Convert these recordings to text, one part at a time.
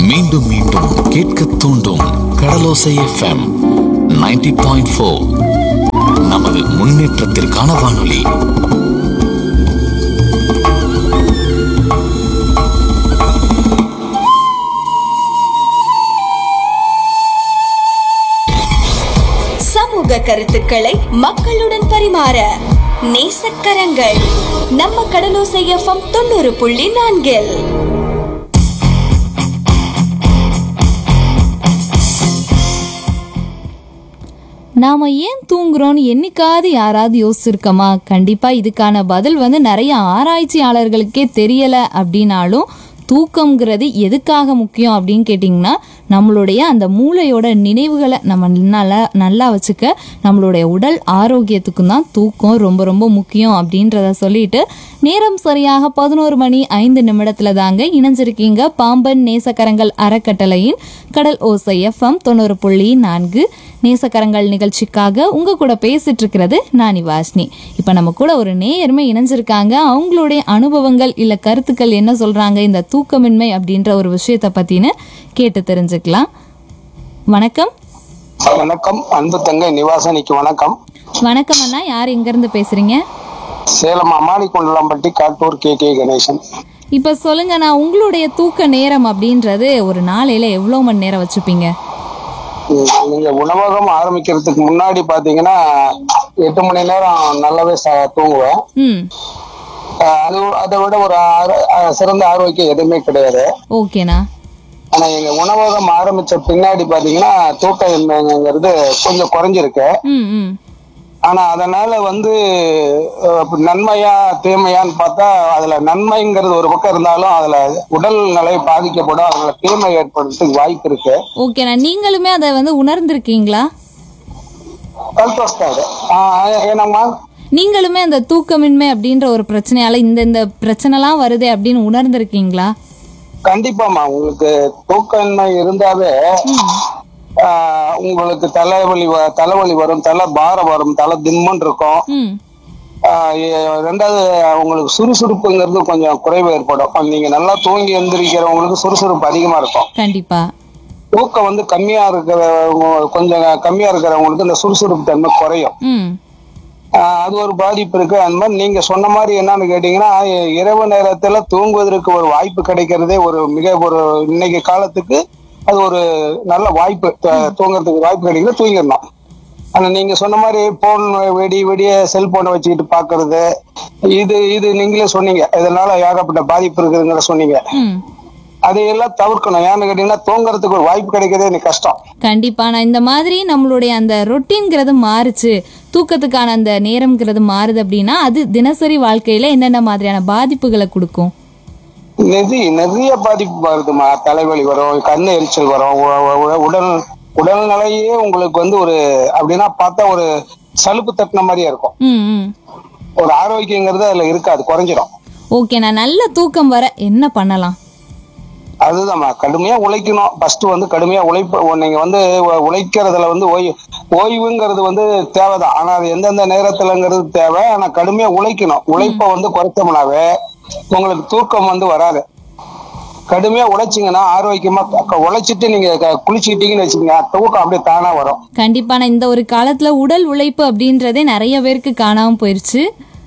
மீண்டும் மீண்டும் கேட்க தூண்டும் கடலோசை எஃப்எம் 90.4 பாயிண்ட் ஃபோர் நமது முன்னேற்றத்திற்கான வானொலி சமூக கருத்துக்களை மக்களுடன் பரிமாற நேசக்கரங்கள் நம்ம கடலோசை எஃப்எம் தொண்ணூறு புள்ளி நான்கில் நாம ஏன் தூங்குறோம்னு என்னைக்காவது யாராவது யோசிச்சிருக்கோமா கண்டிப்பா இதுக்கான பதில் வந்து நிறைய ஆராய்ச்சியாளர்களுக்கே தெரியல அப்படின்னாலும் தூக்கம்ங்கிறது எதுக்காக முக்கியம் அப்படின்னு கேட்டிங்கன்னா நம்மளுடைய அந்த மூளையோட நினைவுகளை நம்ம நல்லா நல்லா வச்சுக்க நம்மளுடைய உடல் ஆரோக்கியத்துக்கும் தான் தூக்கம் ரொம்ப ரொம்ப முக்கியம் அப்படின்றத சொல்லிட்டு நேரம் சரியாக பதினோரு மணி ஐந்து நிமிடத்துல தாங்க இணைஞ்சிருக்கீங்க பாம்பன் நேசக்கரங்கள் அறக்கட்டளையின் கடல் ஓசை எஃப்எம் தொண்ணூறு புள்ளி நான்கு நேசக்கரங்கள் நிகழ்ச்சிக்காக உங்க கூட பேசிட்டு இருக்கிறது நானி வாஷ்னி இப்ப நம்ம கூட ஒரு நேயருமே இணைஞ்சிருக்காங்க அவங்களுடைய அனுபவங்கள் இல்ல கருத்துக்கள் என்ன சொல்றாங்க இந்த தூக்கமின்மை அப்படின்ற ஒரு விஷயத்த பத்தின்னு கேட்டு தெரிஞ்சுக்கலாம் வணக்கம் வணக்கம் அன்பு தங்கை நிவாசனிக்கு வணக்கம் வணக்கம் அண்ணா யார் எங்க இருந்து பேசுறீங்க சேலம் அம்மாடி கொண்டலாம்பட்டி காட்டூர் கே கே கணேசன் இப்ப சொல்லுங்க நான் உங்களுடைய தூக்க நேரம் அப்படின்றது ஒரு நாளையில எவ்வளவு மணி நேரம் வச்சுப்பீங்க உம், நீங்க உணவகம் ஆரம்பிக்கிறதுக்கு முன்னாடி பாத்தீங்கன்னா எட்டு மணி நேரம் நல்லாவே ச- தூங்குவேன் ம் அஹ் அது அதை விட ஒரு ஆர- அஹ் சிறந்த ஆரோக்கியம் எதுவுமே கிடையாது ஓகேண்ணா ஆனா எங்க உணவகம் ஆரம்பிச்ச பின்னாடி பாத்தீங்கன்னா தூக்கம் இன்மைங்கிறது கொஞ்சம் குறைஞ்சிருக்கு ம் ம் ஆனா அதனால வந்து அஹ், இப்ப நன்மையா தீமையான்னு பார்த்தா அதுல நன்மைங்கிறது ஒரு பக்கம் இருந்தாலும் அதுல உடல் நிலை பாதிக்கப்படும் அதுல தீமை ஏற்படுறதுக்கு வாய்ப்பு இருக்கு ஓகேண்ணா நீங்களுமே அதை வந்து உணர்ந்திருக்கீங்களா சந்தோஷம் அது ஆஹ் ஏன்னாம்மா நீங்களுமே அந்த தூக்கமின்மை அப்படின்ற ஒரு பிரச்சனையால இந்த இந்த பிரச்சனைலாம் வருதே அப்படின்னு உணர்ந்திருக்கீங்களா கண்டிப்பாம்மா உங்களுக்கு தூக்கமின்மை இருந்தாவே ஆஹ் உங்களுக்கு தலைவலி வ- தலைவலி வரும் தலை பாரம் வரும் தலை திம்முன்னு இருக்கும் ம் ஆஹ் எ- ரெண்டாவது உங்களுக்கு சுறுசுறுப்புங்கிறது கொஞ்சம் குறைவு ஏற்படும் நீங்க நல்லா தூங்கி எந்திரிக்கிறவங்களுக்கு சுறுசுறுப்பு அதிகமா இருக்கும் கண்டிப்பா தூக்கம் வந்து கம்மியா இருக்கிறவங்க கொஞ்சம் கம்மியா இருக்கிறவங்களுக்கு இந்த சுறுசுறுப்பு தன்மை குறையும் ம் ஆஹ் அது ஒரு பாதிப்பு இருக்கு அந்த மாதிரி நீங்க சொன்ன மாதிரி என்னன்னு கேட்டீங்கன்னா இ- இரவு நேரத்துல தூங்குவதற்கு ஒரு வாய்ப்பு கிடைக்கிறதே ஒரு மிக ஒரு இன்னைக்கு காலத்துக்கு அது ஒரு நல்ல வாய்ப்பு த- தூங்குறதுக்கு வாய்ப்பு கிடைக்கிறது தூங்கிடணும் ஆனா நீங்க சொன்ன மாதிரி போன் வெடி வெடிய செல்போனை வச்சுக்கிட்டு பாக்குறது இது இது நீங்களே சொன்னீங்க இதனால ஏகப்பட்ட பாதிப்பு இருக்குதுங்கிற சொன்னீங்க ம் அதையெல்லாம் தவிர்க்கணும் ஏன்னு கேட்டீங்கன்னா தூங்குறதுக்கு ஒரு வாய்ப்பு கிடைக்கிறதே எனக்கு கஷ்டம் கண்டிப்பா நான் இந்த மாதிரி நம்மளுடைய அந்த ரொட்டீன்ங்கிறது மாறுச்சு தூக்கத்துக்கான அந்த நேரம்ங்கிறது மாறுது அப்படின்னா அது தினசரி வாழ்க்கையில என்னென்ன மாதிரியான பாதிப்புகளை கொடுக்கும் நிறைய நிறைய பாதிப்பு வருதுமா தலைவலி வரும் கண்ணு எரிச்சல் வரும் உ- உ- உ- உடல் உடல்நிலையே உங்களுக்கு வந்து ஒரு அப்படின்னா பார்த்தா ஒரு சலுப்பு தட்டின மாதிரியே இருக்கும் ம் ம் ஒரு ஆரோக்கியங்கிறது அதுல இருக்காது குறைஞ்சிரும் ஓகே நான் நல்ல தூக்கம் வர என்ன பண்ணலாம் அதுதான்மா கடுமையா உழைக்கணும் ஃபர்ஸ்ட் வந்து கடுமையா உழைப்பு நீங்க வந்து உ- உழைக்கிறதுல வந்து ஓய்வு ஓய்வுங்கிறது வந்து தேவைதான் ஆனா அது எந்தெந்த நேரத்துலங்கிறது தேவை ஆனா கடுமையா உழைக்கணும் உழைப்பை வந்து குறைச்சோம்னாவே உங்களுக்கு தூக்கம் வந்து வராது கடுமையா உழைச்சிங்கன்னா ஆரோக்கியமா க- உழைச்சிட்டு நீங்க க- குளிச்சுக்கிட்டீங்கன்னு வச்சுக்கோங்க தூக்கம் அப்படியே தானா வரும் கண்டிப்பா நான் இந்த ஒரு காலத்துல உடல் உழைப்பு அப்படின்றதே நிறைய பேருக்கு காணாம போயிருச்சு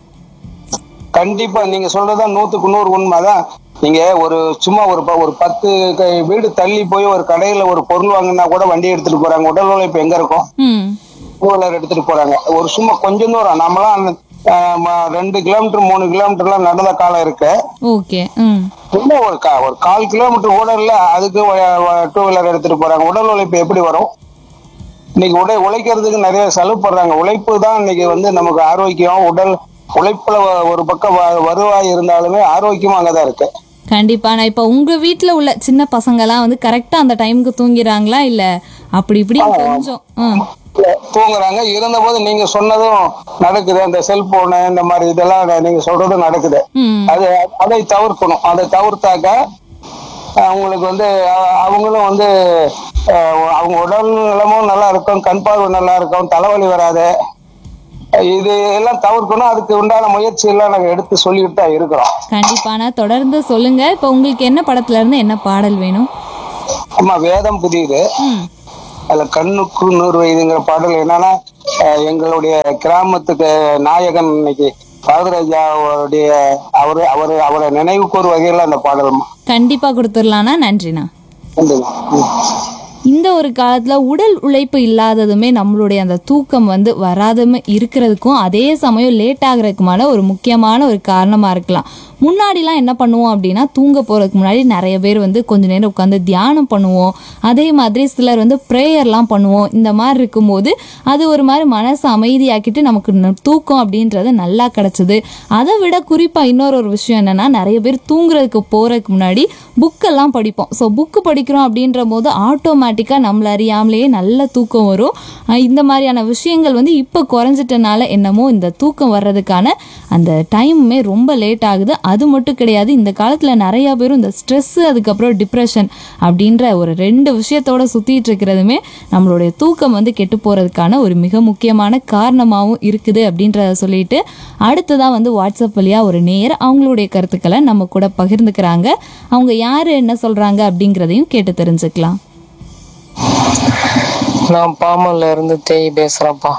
கண்டிப்பா நீங்க சொல்றதா நூத்துக்கு நூறு உண்மைதான் நீங்க ஒரு சும்மா ஒரு ப- ஒரு பத்து க- வீடு தள்ளி போய் ஒரு கடையில ஒரு பொருள் வாங்கினா கூட வண்டி எடுத்துட்டு போறாங்க உடல் உழைப்பு எங்க இருக்கும் ம் டூ வீலர் எடுத்துட்டு போறாங்க ஒரு சும்மா கொஞ்சம் தூரம் நம்மளாம் அந்த, ஆஹ், ம- ரெண்டு கிலோமீட்டர் மூணு கிலோமீட்டர்லாம் நடந்த காலம் இருக்கு ஓகே ம் சும்மா ஒரு கா ஒரு கால் கிலோமீட்டர் கூட இல்ல அதுக்கு டூ வீலர் எடுத்துட்டு போறாங்க உடல் உழைப்பு எப்படி வரும் இன்னைக்கு உடை உழைக்கிறதுக்கு நிறைய செலவு பண்றாங்க உழைப்பு தான் இன்னைக்கு வந்து நமக்கு ஆரோக்கியம் உடல் உழைப்புல வ- ஒரு பக்கம் வ- வருவாய் இருந்தாலுமே ஆரோக்கியமும் அங்கதான் இருக்கு கண்டிப்பா நான் இப்ப உங்க வீட்ல உள்ள சின்ன பசங்கலாம் வந்து கரெக்டா அந்த டைமுக்கு தூங்கிறாங்களா இல்ல அப்படி இப்படி கொஞ்சம் ம் தூங்குறாங்க இருந்த போது நீங்க சொன்னதும் நடக்குது அந்த செல்போனு இந்த மாதிரி இதெல்லாம் நீங்க சொல்றதும் நடக்குது ம் அது அதை தவிர்க்கணும் அதை தவிர்த்தாக்க அஹ், அவங்களுக்கு வந்து அஹ், அவங்களும் வந்து அஹ், அவங்க உடல் நலமும் நல்லா இருக்கும் கண் பார்வை நல்லா இருக்கும் தலைவலி வராது அஹ், இது எல்லாம் தவிர்க்கணும் அதுக்கு உண்டான முயற்சி எல்லாம் நாங்க எடுத்து சொல்லிட்டு தான் இருக்கிறோம் கண்டிப்பான தொடர்ந்து சொல்லுங்க இப்ப உங்களுக்கு என்ன படத்துல இருந்து என்ன பாடல் வேணும் ஆமா வேதம் புரியுது ம் அதுல கண்ணுக்கு நூறு வயதுங்கிற பாடல் என்னன்னா அஹ், எங்களுடைய கிராமத்துக்கு நாயகன் இன்னைக்கு பாரதராஜா அவருடைய அவரு அவரு அவரை நினைவுக்கு ஒரு வகையில அந்த பாடல் கண்டிப்பா கொடுத்துடலாண்ணா நன்றிண்ணா நன்றிங்க. ம். இந்த ஒரு காலத்துல உடல் உழைப்பு இல்லாததுமே நம்மளுடைய அந்த தூக்கம் வந்து வராதமே இருக்கிறதுக்கும் அதே சமயம் லேட் ஆகுறதுக்குமான ஒரு முக்கியமான ஒரு காரணமா இருக்கலாம் முன்னாடிலாம் என்ன பண்ணுவோம் அப்படின்னா தூங்க போறதுக்கு முன்னாடி நிறைய பேர் வந்து கொஞ்ச நேரம் உட்காந்து தியானம் பண்ணுவோம் அதே மாதிரி சிலர் வந்து ப்ரேயர்லாம் பண்ணுவோம் இந்த மாதிரி இருக்கும்போது அது ஒரு மாதிரி மனசு அமைதியாக்கிட்டு நமக்கு ந- தூக்கம் அப்படின்றது நல்லா கிடைச்சது அதை விட குறிப்பாக இன்னொரு ஒரு விஷயம் என்னன்னா நிறைய பேர் தூங்குறதுக்கு போறதுக்கு முன்னாடி புக்கெல்லாம் படிப்போம் ஸோ புக்கு படிக்கிறோம் அப்படின்ற போது ஆட்டோமேட்டிக்காக நம்மள அறியாமலேயே நல்ல தூக்கம் வரும் அஹ் இந்த மாதிரியான விஷயங்கள் வந்து இப்போ குறைஞ்சிட்டனால என்னமோ இந்த தூக்கம் வர்றதுக்கான அந்த டைமுமே ரொம்ப லேட் ஆகுது அது மட்டும் கிடையாது இந்த காலத்தில் நிறைய பேரும் இந்த ஸ்ட்ரெஸ்ஸு அதுக்கப்புறம் டிப்ரெஷன் அப்படின்ற ஒரு ரெண்டு விஷயத்தோட சுற்றிட்டு இருக்கிறதுமே நம்மளுடைய தூக்கம் வந்து கெட்டு போகிறதுக்கான ஒரு மிக முக்கியமான காரணமாகவும் இருக்குது அப்படின்றத சொல்லிட்டு அடுத்ததாக வந்து வாட்ஸ்அப் வழியாக ஒரு நேயர் அவங்களுடைய கருத்துக்களை நம்ம கூட பகிர்ந்துக்கிறாங்க அவங்க யார் என்ன சொல்கிறாங்க அப்படிங்கிறதையும் கேட்டு தெரிஞ்சுக்கலாம் நான் பாமல்ல இருந்து தேய் பேசுறேன்ப்பா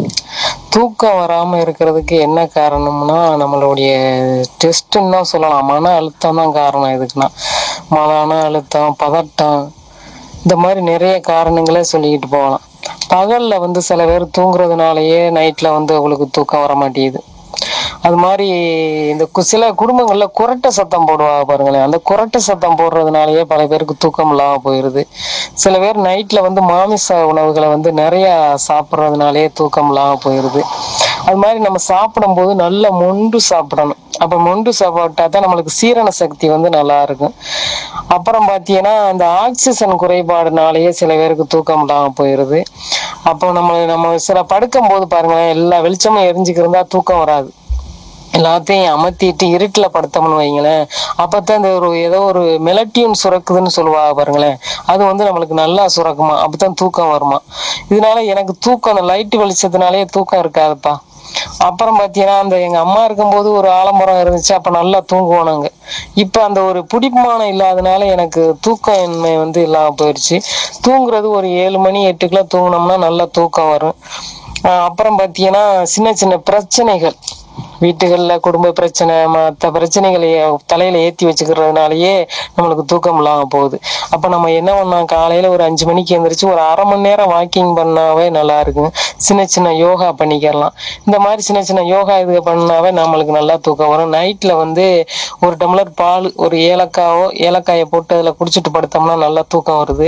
தூக்கம் வராம இருக்கிறதுக்கு என்ன காரணம்னா நம்மளுடைய டெஸ்ட்ன்னு தான் சொல்லலாம் மன அழுத்தம் தான் காரணம் இதுக்குன்னா மன அழுத்தம் பதட்டம் இந்த மாதிரி நிறைய காரணங்களே சொல்லிக்கிட்டு போகலாம் பகல்ல வந்து சில பேர் தூங்குறதுனாலயே நைட்ல வந்து அவங்களுக்கு தூக்கம் வர மாட்டேங்குது அது மாதிரி இந்த கு- சில குடும்பங்கள்ல குரட்டை சத்தம் போடுவாங்க பாருங்களேன் அந்த குரட்டை சத்தம் போடுறதுனாலயே பல பேருக்கு தூக்கம் இல்லாம போயிருது சில பேர் நைட்ல வந்து மாமிச உணவுகளை வந்து நிறைய சாப்பிட்றதுனாலயே தூக்கம் இல்லாம போயிருது அது மாதிரி நம்ம சாப்பிடும்போது நல்லா மொண்டு சாப்பிடணும் அப்ப மொண்டு சாப்பிட்டா தான் நம்மளுக்கு சீரண சக்தி வந்து நல்லா இருக்கும் அப்புறம் பார்த்தீங்கன்னா அந்த ஆக்சிஜன் குறைபாடுனாலேயே சில பேருக்கு தூக்கம் இல்லாம போயிருது அப்போ நம்ம நம்ம சில படுக்கும் போது பாருங்களேன் எல்லா வெளிச்சமும் எரிஞ்சுக்கிருந்தா தூக்கம் வராது எல்லாத்தையும் அமர்த்திட்டு இருட்டுல படுத்தோம்னு வைங்களேன் அப்பதான் இந்த ஒரு ஏதோ ஒரு மெலட்டியூன் சுரக்குதுன்னு சொல்லுவாங்க பாருங்களேன் அது வந்து நம்மளுக்கு நல்லா சுரக்குமா அப்பதான் தூக்கம் வருமா இதனால எனக்கு தூக்கம் அந்த லைட் வெளிச்சத்தினாலே தூக்கம் இருக்காதுப்பா அப்புறம் பாத்தீங்கன்னா அந்த எங்க அம்மா இருக்கும்போது ஒரு ஆலமரம் இருந்துச்சு அப்ப நல்லா தூங்குவோம் நாங்க இப்ப அந்த ஒரு பிடிமானம் இல்லாதனால எனக்கு தூக்கம் இன்மை வந்து இல்லாம போயிடுச்சு தூங்குறது ஒரு ஏழு மணி எட்டுக்குள்ள தூங்கினோம்னா நல்லா தூக்கம் வரும் ஆஹ் அப்புறம் பாத்தீங்கன்னா சின்ன சின்ன பிரச்சனைகள் வீட்டுகள்ல குடும்ப பிரச்சனை மற்ற பிரச்சனைகளை தலையில ஏத்தி வச்சுக்கிறதுனாலயே நம்மளுக்கு தூக்கம் இல்லாம போகுது அப்ப நம்ம என்ன பண்ணலாம் காலையில ஒரு அஞ்சு மணிக்கு எந்திரிச்சு ஒரு அரை மணி நேரம் வாக்கிங் பண்ணாவே நல்லா இருக்கும் சின்ன சின்ன யோகா பண்ணிக்கிறலாம் இந்த மாதிரி சின்ன சின்ன யோகா இது பண்ணாவே நம்மளுக்கு நல்லா தூக்கம் வரும் நைட்ல வந்து ஒரு டம்ளர் பால் ஒரு ஏலக்காவோ ஏலக்காயை போட்டு அதுல குடிச்சிட்டு படுத்தோம்னா நல்லா தூக்கம் வருது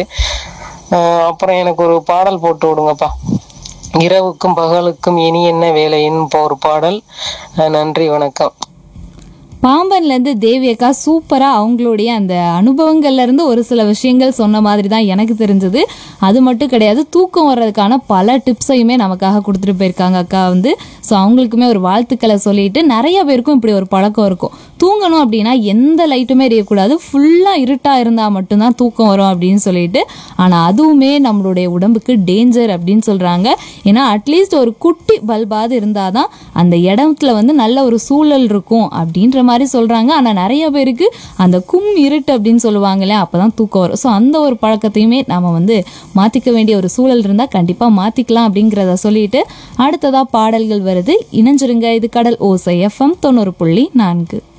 ஆஹ் அப்புறம் எனக்கு ஒரு பாடல் போட்டு விடுங்கப்பா இரவுக்கும் பகலுக்கும் இனி என்ன வேலைன்னு ஒரு பாடல் அஹ் நன்றி வணக்கம் பாம்பன்லேருந்து தேவி அக்கா சூப்பராக அவங்களுடைய அந்த அனுபவங்கள்ல இருந்து ஒரு சில விஷயங்கள் சொன்ன மாதிரி தான் எனக்கு தெரிஞ்சது அது மட்டும் கிடையாது தூக்கம் வர்றதுக்கான பல டிப்ஸையுமே நமக்காக கொடுத்துட்டு போயிருக்காங்க அக்கா வந்து ஸோ அவங்களுக்குமே ஒரு வாழ்த்துக்களை சொல்லிட்டு நிறைய பேருக்கும் இப்படி ஒரு பழக்கம் இருக்கும் தூங்கணும் அப்படின்னா எந்த லைட்டுமே எரியக்கூடாது ஃபுல்லாக இருட்டாக இருந்தால் மட்டும்தான் தூக்கம் வரும் அப்படின்னு சொல்லிட்டு ஆனால் அதுவுமே நம்மளுடைய உடம்புக்கு டேஞ்சர் அப்படின்னு சொல்கிறாங்க ஏன்னா அட்லீஸ்ட் ஒரு குட்டி பல்பாவது இருந்தால் தான் அந்த இடத்துல வந்து நல்ல ஒரு சூழல் இருக்கும் அப்படின்ற மாதிரி சொல்கிறாங்க ஆனால் நிறைய பேருக்கு அந்த கும் இருட்டு அப்படின்னு சொல்லுவாங்களே அப்போ தான் தூக்கம் வரும் ஸோ அந்த ஒரு பழக்கத்தையுமே நம்ம வந்து மாற்றிக்க வேண்டிய ஒரு சூழல் இருந்தால் கண்டிப்பாக மாற்றிக்கலாம் அப்படிங்கிறத சொல்லிட்டு அடுத்ததாக பாடல்கள் வருது இணைஞ்சிருங்க இது கடல் ஓசை எஃப்எம் தொண்ணூறு புள்ளி நான்கு